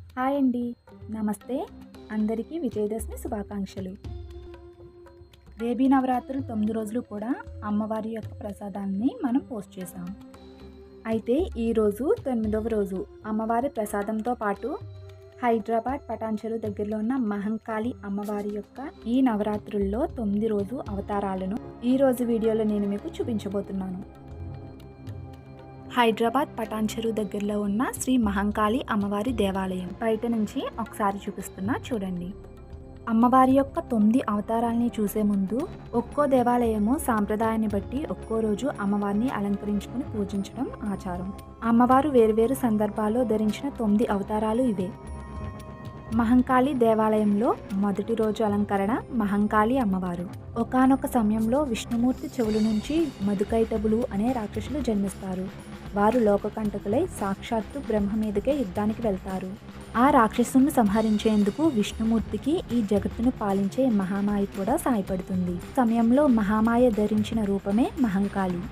hi అండి నమస్తే అందరికీ విజయదశమి శుభాకాంక్షలు బేబీ నవరాత్రులు తొమ్మిది రోజులు కూడా అమ్మవారి యొక్క ప్రసాదాన్ని మనం పోస్ట్ చేసాం అయితే ఈరోజు తొమ్మిదవ రోజు అమ్మవారి ప్రసాదంతో పాటు హైదరాబాద్ పటాన్చెరు దగ్గరలో ఉన్న మహంకాళి అమ్మవారి యొక్క ఈ నవరాత్రుల్లో తొమ్మిది రోజు అవతారాలను ఈ రోజు వీడియోలో నేను మీకు చూపించబోతున్నాను హైదరాబాద్ పటాన్చెరు దగ్గరలో ఉన్న శ్రీ మహంకాళి అమ్మవారి దేవాలయం బయట నుంచి ఒకసారి చూపిస్తున్నా చూడండి అమ్మవారి యొక్క తొమ్మిది అవతారాలని చూసే ముందు ఒక్కో దేవాలయము సాంప్రదాయాన్ని బట్టి ఒక్కో రోజు అమ్మవారిని అలంకరించుకుని పూజించడం ఆచారం అమ్మవారు వేరువేరు సందర్భాల్లో ధరించిన తొమ్మిది అవతారాలు ఇవే మహంకాళి దేవాలయంలో మొదటి రోజు అలంకరణ మహంకాళి అమ్మవారు ఒకానొక సమయంలో విష్ణుమూర్తి చెవుల నుంచి మధుకైటబులు అనే రాక్షసులు జన్మిస్తారు వారు లోకకంటకులై సాక్షాత్తు బ్రహ్మ మీదకే యుద్ధానికి వెళ్తారు ఆ రాక్షసును సంహరించేందుకు విష్ణుమూర్తికి ఈ జగత్తును పాలించే మహామాయ కూడా సాయపడుతుంది సమయంలో మహామాయ ధరించిన రూపమే మహంకాళి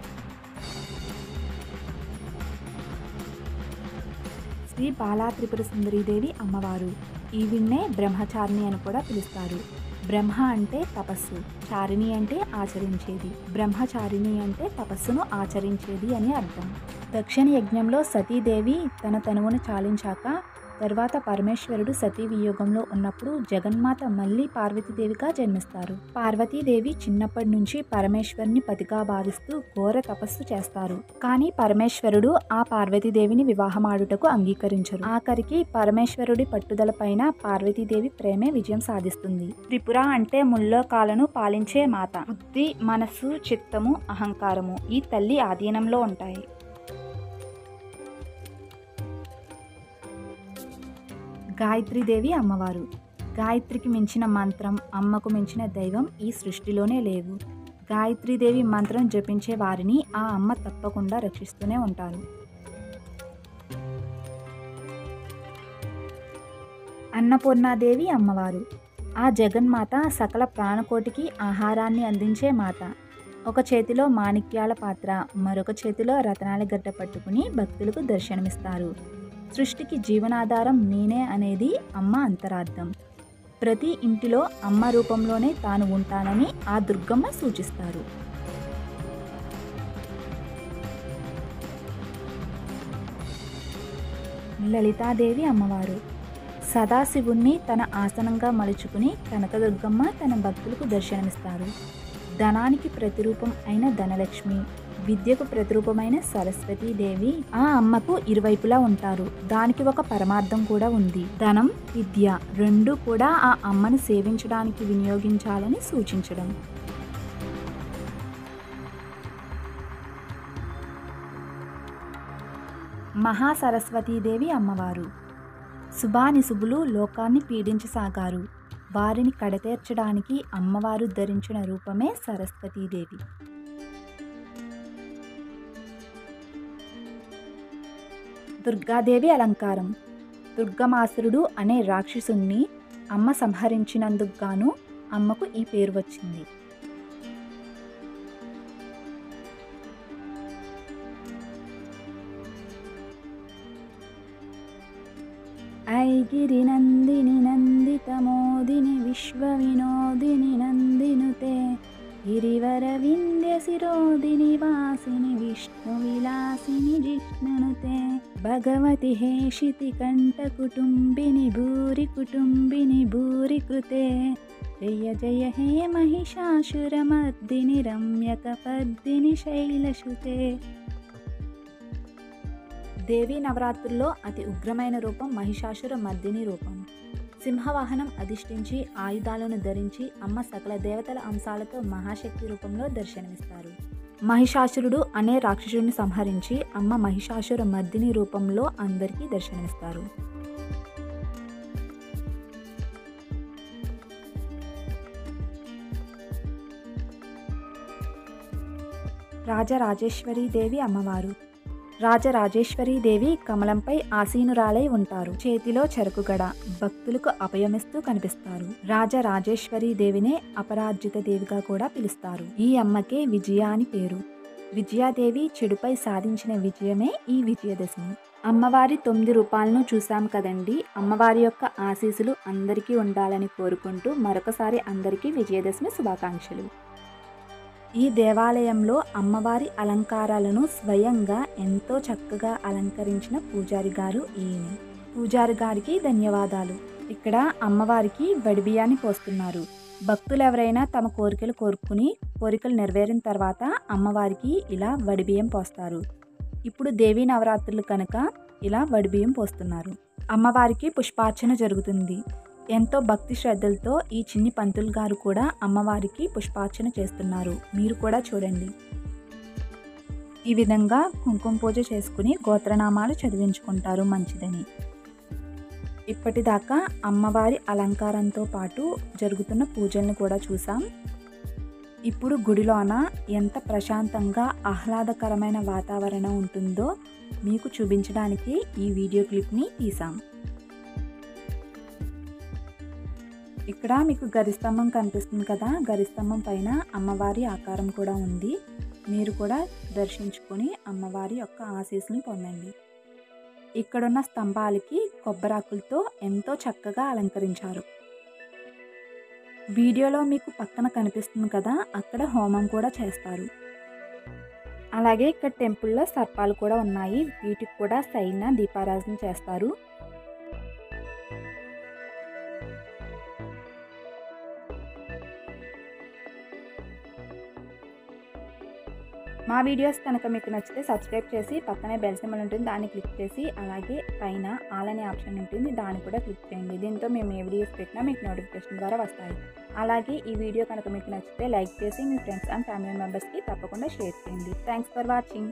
శ్రీ బాలా త్రిపుర సుందరీదేవి అమ్మవారు ఈవిన్నే బ్రహ్మచారిణి అని కూడా పిలుస్తారు బ్రహ్మ అంటే తపస్సు చారిణి అంటే ఆచరించేది బ్రహ్మచారిణి అంటే తపస్సును ఆచరించేది అని అర్థం దక్షిణ యజ్ఞంలో సతీదేవి తన తనువును చాలించాక తర్వాత పరమేశ్వరుడు సతీ వియోగంలో ఉన్నప్పుడు జగన్మాత మళ్ళీ పార్వతీదేవిగా జన్మిస్తారు పార్వతీదేవి చిన్నప్పటి నుంచి పరమేశ్వరుని పతిగా భావిస్తూ ఘోర తపస్సు చేస్తారు కానీ పరమేశ్వరుడు ఆ పార్వతీదేవిని వివాహమాడుటకు అంగీకరించరు ఆఖరికి పరమేశ్వరుడి పట్టుదల పైన పార్వతీదేవి ప్రేమే విజయం సాధిస్తుంది త్రిపుర అంటే ముల్లోకాలను పాలించే మాత బుద్ధి మనస్సు చిత్తము అహంకారము ఈ తల్లి ఆధీనంలో ఉంటాయి గాయత్రీదేవి అమ్మవారు గాయత్రికి మించిన మంత్రం అమ్మకు మించిన దైవం ఈ సృష్టిలోనే లేవు గాయత్రీదేవి మంత్రం జపించే వారిని ఆ అమ్మ తప్పకుండా రక్షిస్తూనే ఉంటారు అన్నపూర్ణాదేవి అమ్మవారు ఆ జగన్మాత సకల ప్రాణకోటికి ఆహారాన్ని అందించే మాత ఒక చేతిలో మాణిక్యాల పాత్ర మరొక చేతిలో రతనాల గడ్డ పట్టుకుని భక్తులకు దర్శనమిస్తారు సృష్టికి జీవనాధారం నేనే అనేది అమ్మ అంతరార్థం ప్రతి ఇంటిలో అమ్మ రూపంలోనే తాను ఉంటానని ఆ దుర్గమ్మ సూచిస్తారు లలితాదేవి అమ్మవారు సదాశివుణ్ణి తన ఆసనంగా మలుచుకుని కనకదుర్గమ్మ తన భక్తులకు దర్శనమిస్తారు ధనానికి ప్రతిరూపం అయిన ధనలక్ష్మి విద్యకు ప్రతిరూపమైన సరస్వతీదేవి ఆ అమ్మకు ఇరువైపులా ఉంటారు దానికి ఒక పరమార్థం కూడా ఉంది ధనం విద్య రెండు కూడా ఆ అమ్మను సేవించడానికి వినియోగించాలని సూచించడం మహాసరస్వతీదేవి అమ్మవారు శుభానిశుభులు లోకాన్ని పీడించసాగారు వారిని కడతేర్చడానికి అమ్మవారు ధరించిన రూపమే సరస్వతీదేవి దుర్గాదేవి అలంకారం దుర్గమాసురుడు అనే రాక్షసుణ్ణి అమ్మ సంహరించినందుకు గాను అమ్మకు ఈ పేరు వచ్చింది ఐగిరి నందిని నందితమోదిని విశ్వ వినోదిని నందినుతే గిరివర వింధ్య శిరోదిని వాసిని విష్ణు విలాసిని జిష్ణునుతే భగవతి హేషితి కంఠ కుటుంబిని భూరి కుటుంబిని భూరి కృతే జయ జయ హే మహిషాసురమర్దిని రమ్యక పద్దిని శైలశుతే దేవీ నవరాత్రుల్లో అతి ఉగ్రమైన రూపం మహిషాసుర మర్దిని రూపం సింహవాహనం అధిష్ఠించి ఆయుధాలను ధరించి అమ్మ సకల దేవతల అంశాలతో మహాశక్తి రూపంలో దర్శనమిస్తారు మహిషాసురుడు అనే రాక్షసుడిని సంహరించి అమ్మ మహిషాసుర మర్దిని రూపంలో అందరికీ దర్శనమిస్తారు రాజరాజేశ్వరి దేవి అమ్మవారు రాజరాజేశ్వరీదేవి కమలంపై ఆసీనురాలై ఉంటారు చేతిలో చెరకుగడ భక్తులకు అభయమిస్తూ కనిపిస్తారు రాజరాజేశ్వరీదేవినే అపరాజిత దేవిగా కూడా పిలుస్తారు ఈ అమ్మకే విజయ అని పేరు విజయాదేవి చెడుపై సాధించిన విజయమే ఈ విజయదశమి అమ్మవారి తొమ్మిది రూపాలను చూసాం కదండి అమ్మవారి యొక్క ఆశీస్సులు అందరికీ ఉండాలని కోరుకుంటూ మరొకసారి అందరికీ విజయదశమి శుభాకాంక్షలు ఈ దేవాలయంలో అమ్మవారి అలంకారాలను స్వయంగా ఎంతో చక్కగా అలంకరించిన పూజారి గారు ఈయన పూజారి గారికి ధన్యవాదాలు ఇక్కడ అమ్మవారికి వడిబియ్యాన్ని పోస్తున్నారు భక్తులు ఎవరైనా తమ కోరికలు కోరుకుని కోరికలు నెరవేరిన తర్వాత అమ్మవారికి ఇలా వడిబియ్యం పోస్తారు ఇప్పుడు దేవీ నవరాత్రులు కనుక ఇలా వడిబియ్యం పోస్తున్నారు అమ్మవారికి పుష్పార్చన జరుగుతుంది ఎంతో భక్తి శ్రద్ధలతో ఈ చిన్ని పంతులు గారు కూడా అమ్మవారికి పుష్పార్చన చేస్తున్నారు మీరు కూడా చూడండి ఈ విధంగా కుంకుమ పూజ చేసుకుని గోత్రనామాలు చదివించుకుంటారు మంచిదని ఇప్పటిదాకా అమ్మవారి అలంకారంతో పాటు జరుగుతున్న పూజలను కూడా చూసాం ఇప్పుడు గుడిలోన ఎంత ప్రశాంతంగా ఆహ్లాదకరమైన వాతావరణం ఉంటుందో మీకు చూపించడానికి ఈ వీడియో క్లిప్ని తీసాం ఇక్కడ మీకు గరిస్తంభం కనిపిస్తుంది కదా గరిస్తంభం పైన అమ్మవారి ఆకారం కూడా ఉంది మీరు కూడా దర్శించుకొని అమ్మవారి యొక్క ఆశీస్సుని పొందండి ఇక్కడున్న స్తంభాలకి కొబ్బరాకులతో ఎంతో చక్కగా అలంకరించారు వీడియోలో మీకు పక్కన కనిపిస్తుంది కదా అక్కడ హోమం కూడా చేస్తారు అలాగే ఇక్కడ టెంపుల్లో సర్పాలు కూడా ఉన్నాయి వీటికి కూడా సైన దీపారాధన చేస్తారు మా వీడియోస్ కనుక మీకు నచ్చితే సబ్స్క్రైబ్ చేసి పక్కనే బెల్ సింబల్ ఉంటుంది దాన్ని క్లిక్ చేసి అలాగే పైన ఆల్ అనే ఆప్షన్ ఉంటుంది దాన్ని కూడా క్లిక్ చేయండి దీంతో మేము ఏ వీడియోస్ పెట్టినా మీకు నోటిఫికేషన్ ద్వారా వస్తాయి అలాగే ఈ వీడియో కనుక మీకు నచ్చితే లైక్ చేసి మీ ఫ్రెండ్స్ అండ్ ఫ్యామిలీ మెంబర్స్కి తప్పకుండా షేర్ చేయండి థ్యాంక్స్ ఫర్ వాచింగ్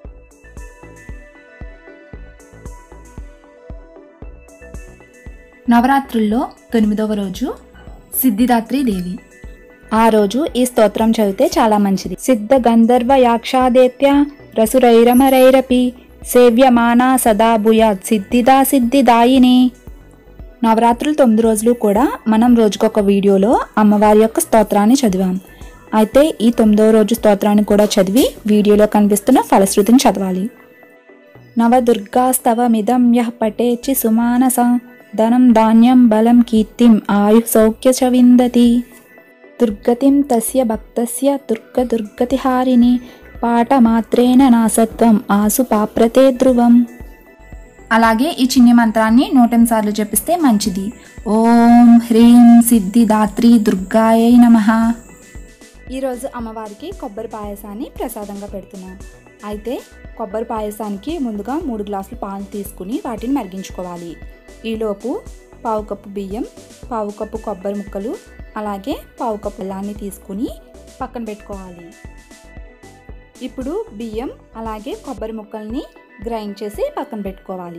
నవరాత్రుల్లో తొమ్మిదవ రోజు సిద్ధిదాత్రి దేవి ఆ రోజు ఈ స్తోత్రం చదివితే చాలా మంచిది సిద్ధ గంధర్వ యాక్షాదేత్య రసురైరమరైరపి సేవ్యమానా సదా భూయాత్ సిద్ధిదా సిద్ధిదాయిని నవరాత్రులు తొమ్మిది రోజులు కూడా మనం రోజుకొక వీడియోలో అమ్మవారి యొక్క స్తోత్రాన్ని చదివాం అయితే ఈ తొమ్మిదవ రోజు స్తోత్రాన్ని కూడా చదివి వీడియోలో కనిపిస్తున్న ఫలశ్రుతిని చదవాలి నవదుర్గాస్తవమిదం యః పటేచి సుమానస ధనం ధాన్యం బలం కీర్తిం ఆయు సౌఖ్య చ విందతి దుర్గతిం తస్య భక్తస్య దుర్గ దుర్గతిహారిణి పాఠమాత్రేణ నాసత్వం ఆసు పాప్రతే ధ్రువం అలాగే ఈ చిన్ని మంత్రాన్ని నూటెనిమిది సార్లు జపిస్తే మంచిది ఓం హ్రీం సిద్ధిదాత్రి దుర్గాయై నమ ఈరోజు అమ్మవారికి కొబ్బరి పాయసాన్ని ప్రసాదంగా పెడుతున్నాం అయితే కొబ్బరి పాయసానికి ముందుగా మూడు గ్లాసులు పాలు తీసుకుని వాటిని మరిగించుకోవాలి ఈలోపు పావు కప్పు బియ్యం పావు కప్పు కొబ్బరి ముక్కలు అలాగే పావు కప్పు బెల్లాన్ని తీసుకుని పక్కన పెట్టుకోవాలి ఇప్పుడు బియ్యం అలాగే కొబ్బరి ముక్కల్ని గ్రైండ్ చేసి పక్కన పెట్టుకోవాలి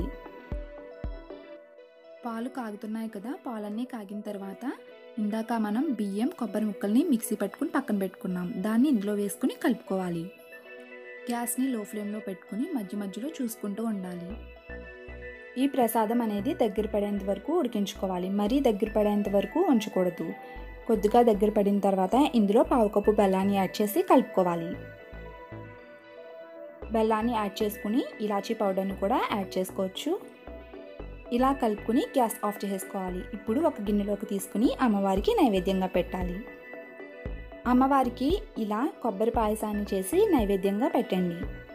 పాలు కాగుతున్నాయి కదా పాలన్నీ కాగిన తర్వాత ఇందాక మనం బియ్యం కొబ్బరి ముక్కల్ని మిక్సీ పట్టుకుని పక్కన పెట్టుకున్నాం దాన్ని ఇందులో వేసుకుని కలుపుకోవాలి గ్యాస్ని లో ఫ్లేమ్లో పెట్టుకుని మధ్య మధ్యలో చూసుకుంటూ ఉండాలి ఈ ప్రసాదం అనేది దగ్గర పడేంత వరకు ఉడికించుకోవాలి మరీ దగ్గర పడేంత వరకు ఉంచకూడదు కొద్దిగా దగ్గర పడిన తర్వాత ఇందులో పావు కప్పు బెల్లాన్ని యాడ్ చేసి కలుపుకోవాలి బెల్లాన్ని యాడ్ చేసుకుని ఇలాచీ పౌడర్ని కూడా యాడ్ చేసుకోవచ్చు ఇలా కలుపుకుని గ్యాస్ ఆఫ్ చేసేసుకోవాలి ఇప్పుడు ఒక గిన్నెలోకి తీసుకుని అమ్మవారికి నైవేద్యంగా పెట్టాలి అమ్మవారికి ఇలా కొబ్బరి పాయసాన్ని చేసి నైవేద్యంగా పెట్టండి